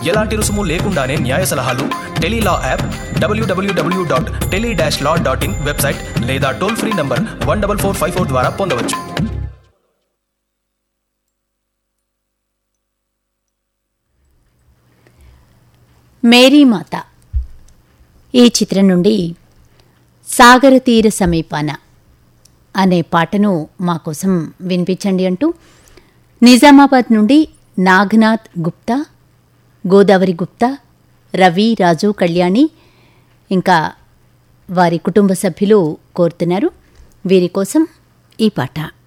ఎలాంటి రుసుము లేకుండానే న్యాయ సలహాలు Tele Law app WWW dot tele dash law dot in website లేదా toll free number one double four five four ద్వారా పొందవచ్చు మేరీమాత ఈ చిత్రం నుండి సాగర తీర సమీపాన అనే పాటను మా కోసం వినిపించండి అంటూ నిజామాబాద్ నుండి నాగనాథ్ గుప్తా గోదావరి గుప్తా రవి రాజు కళ్యాణి ఇంకా వారి కుటుంబ సభ్యులు కోరుతున్నారు వీరి కోసం ఈ పాట